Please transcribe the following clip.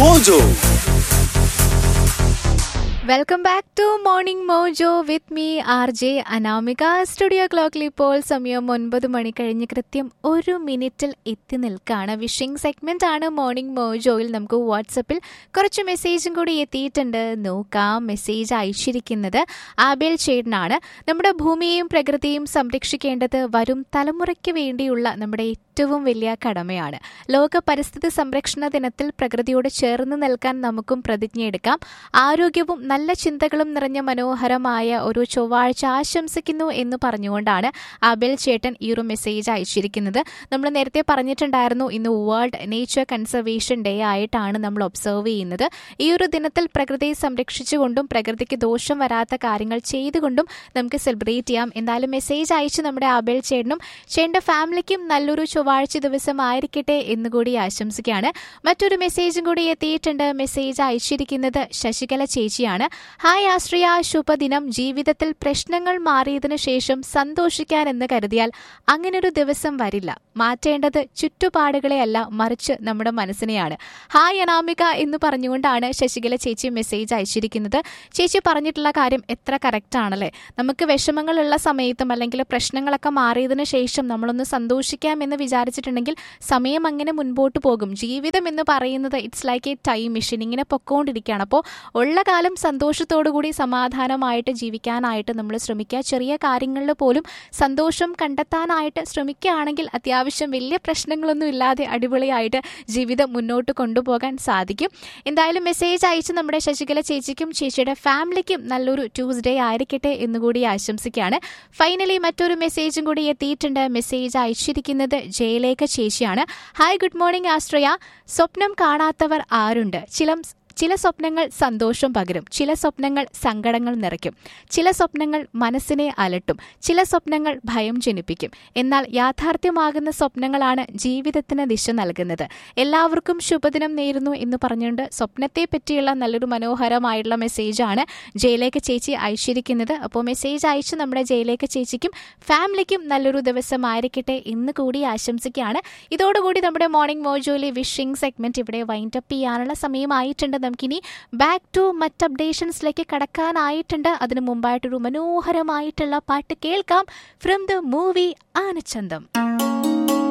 Mojo. Welcome back to morning mojo with me R J Anamika studio ക്ലോക്കിൽ ഇപ്പോൾ സമയം ഒൻപത് മണി കഴിഞ്ഞ് കൃത്യം ഒരു മിനിറ്റിൽ എത്തി നിൽക്കുകയാണ് വിഷിംഗ് സെഗ്മെന്റ് ആണ് മോർണിംഗ് മോജോയിൽ നമുക്ക് വാട്സപ്പിൽ കുറച്ച് മെസ്സേജും കൂടി എത്തിയിട്ടുണ്ട് നോക്കാം മെസ്സേജ് അയച്ചിരിക്കുന്നത് ആബേൽ ചേട്ടനാണ് നമ്മുടെ ഭൂമിയെയും പ്രകൃതിയും സംരക്ഷിക്കേണ്ടത് വരും തലമുറയ്ക്ക് വേണ്ടിയുള്ള നമ്മുടെ ഏറ്റവും വലിയ കടമയാണ് ലോക പരിസ്ഥിതി സംരക്ഷണ ദിനത്തിൽ പ്രകൃതിയോട് ചേർന്ന് നിൽക്കാൻ നമുക്കും പ്രതിജ്ഞയെടുക്കാം ആരോഗ്യവും നല്ല ചിന്തകളും നിറഞ്ഞ മനോഹരമായ ഒരു ചൊവ്വാഴ്ച ആശംസിക്കുന്നു എന്ന് പറഞ്ഞുകൊണ്ടാണ് അബിൽ ചേട്ടൻ ഈ ഒരു മെസ്സേജ് അയച്ചിരിക്കുന്നത് നമ്മൾ നേരത്തെ പറഞ്ഞിട്ടുണ്ടായിരുന്നു ഇന്ന് വേൾഡ് നേച്ചർ കൺസർവേഷൻ ഡേ ആയിട്ടാണ് നമ്മൾ ഒബ്സർവ് ചെയ്യുന്നത് ഈ ഒരു ദിനത്തിൽ പ്രകൃതിയെ സംരക്ഷിച്ചുകൊണ്ടും പ്രകൃതിക്ക് ദോഷം വരാത്ത കാര്യങ്ങൾ ചെയ്തുകൊണ്ടും നമുക്ക് സെലിബ്രേറ്റ് ചെയ്യാം എന്തായാലും മെസ്സേജ് അയച്ച് നമ്മുടെ അബിൽ ചേട്ടനും ചേട്ടൻ്റെ ഫാമിലിക്കും നല്ലൊരു ചൊവ്വാഴ്ച ദിവസം ആയിരിക്കട്ടെ എന്ന് കൂടി ആശംസിക്കുകയാണ് മറ്റൊരു മെസ്സേജും കൂടി എത്തിയിട്ടുണ്ട് മെസ്സേജ് അയച്ചിരിക്കുന്നത് ശശികല ചേച്ചിയാണ് ഹായ് ആശ്രിയ ശുഭദിനം ജീവിതത്തിൽ പ്രശ്നങ്ങൾ മാറിയതിനു ശേഷം സന്തോഷിക്കാൻ എന്ന് കരുതിയാൽ അങ്ങനൊരു ദിവസം വരില്ല മാറ്റേണ്ടത് ചുറ്റുപാടുകളെയല്ല മറിച്ച് നമ്മുടെ മനസ്സിനെയാണ് ഹായ് അനാമിക എന്ന് പറഞ്ഞുകൊണ്ടാണ് ശശികല ചേച്ചി മെസ്സേജ് അയച്ചിരിക്കുന്നത് ചേച്ചി പറഞ്ഞിട്ടുള്ള കാര്യം എത്ര കറക്റ്റ് ആണല്ലേ നമുക്ക് വിഷമങ്ങളുള്ള സമയത്തും അല്ലെങ്കിൽ പ്രശ്നങ്ങളൊക്കെ മാറിയതിനു ശേഷം നമ്മളൊന്ന് സന്തോഷിക്കാം എന്ന് വിചാരിച്ചിട്ടുണ്ടെങ്കിൽ സമയം അങ്ങനെ മുൻപോട്ട് പോകും ജീവിതം എന്ന് പറയുന്നത് it's like a time machine ഇങ്ങനെ പൊക്കോണ്ടിരിക്കുകയാണ് അപ്പോൾ ഉള്ള കാലം സന്തോഷത്തോടു കൂടി സമാധാനമായിട്ട് ജീവിക്കാനായിട്ട് നമ്മൾ ശ്രമിക്കുക ചെറിയ കാര്യങ്ങളിൽ പോലും സന്തോഷം കണ്ടെത്താനായിട്ട് ശ്രമിക്കുകയാണെങ്കിൽ അത്യാവശ്യം വലിയ പ്രശ്നങ്ങളൊന്നും ഇല്ലാതെ അടിപൊളിയായിട്ട് ജീവിതം മുന്നോട്ട് കൊണ്ടുപോകാൻ സാധിക്കും എന്തായാലും മെസ്സേജ് അയച്ച് നമ്മുടെ ശശികല ചേച്ചിക്കും ചേച്ചിയുടെ ഫാമിലിക്കും നല്ലൊരു ട്യൂസ്ഡേ ആയിരിക്കട്ടെ എന്നുകൂടി ആശംസിക്കുകയാണ് ഫൈനലി മറ്റൊരു മെസ്സേജും കൂടി എത്തിയിട്ടുണ്ട് മെസ്സേജ് അയച്ചിരിക്കുന്നത് ജയലേഖ ചേച്ചിയാണ് ഹായ് ഗുഡ് മോർണിംഗ് ആശ്രയ സ്വപ്നം കാണാത്തവർ ആരുണ്ട് ചില ചില സ്വപ്നങ്ങൾ സന്തോഷം പകരും ചില സ്വപ്നങ്ങൾ സങ്കടങ്ങൾ നിറയ്ക്കും ചില സ്വപ്നങ്ങൾ മനസ്സിനെ അലട്ടും ചില സ്വപ്നങ്ങൾ ഭയം ജനിപ്പിക്കും എന്നാൽ യാഥാർത്ഥ്യമാകുന്ന സ്വപ്നങ്ങളാണ് ജീവിതത്തിന് ദിശ നൽകുന്നത് എല്ലാവർക്കും ശുഭദിനം നേരുന്നു എന്ന് പറഞ്ഞുകൊണ്ട് സ്വപ്നത്തെ പറ്റിയുള്ള നല്ലൊരു മനോഹരമായിട്ടുള്ള മെസ്സേജാണ് ജയിലേഖ ചേച്ചി അയച്ചിരിക്കുന്നത് അപ്പോൾ മെസ്സേജ് അയച്ച് നമ്മുടെ ജയിലേഖ ചേച്ചിക്കും ഫാമിലിക്കും നല്ലൊരു ദിവസം ആയിരിക്കട്ടെ എന്ന് കൂടി ആശംസിക്കുകയാണ് ഇതോടുകൂടി നമ്മുടെ മോർണിംഗ് മോജോയിലെ വിഷിംഗ് സെഗ്മെന്റ് ഇവിടെ വൈൻഡ് അപ്പ് ചെയ്യാനുള്ള സമയമായിട്ടുണ്ട് നമുക്കിനി ബാക്ക് ടു മറ്റ് അപ്ഡേഷൻസിലേക്ക് കടക്കാനായിട്ടുണ്ട് അതിനു മുമ്പായിട്ടൊരു മനോഹരമായിട്ടുള്ള പാട്ട് കേൾക്കാം ഫ്രം ദ മൂവി ആനച്ചന്തം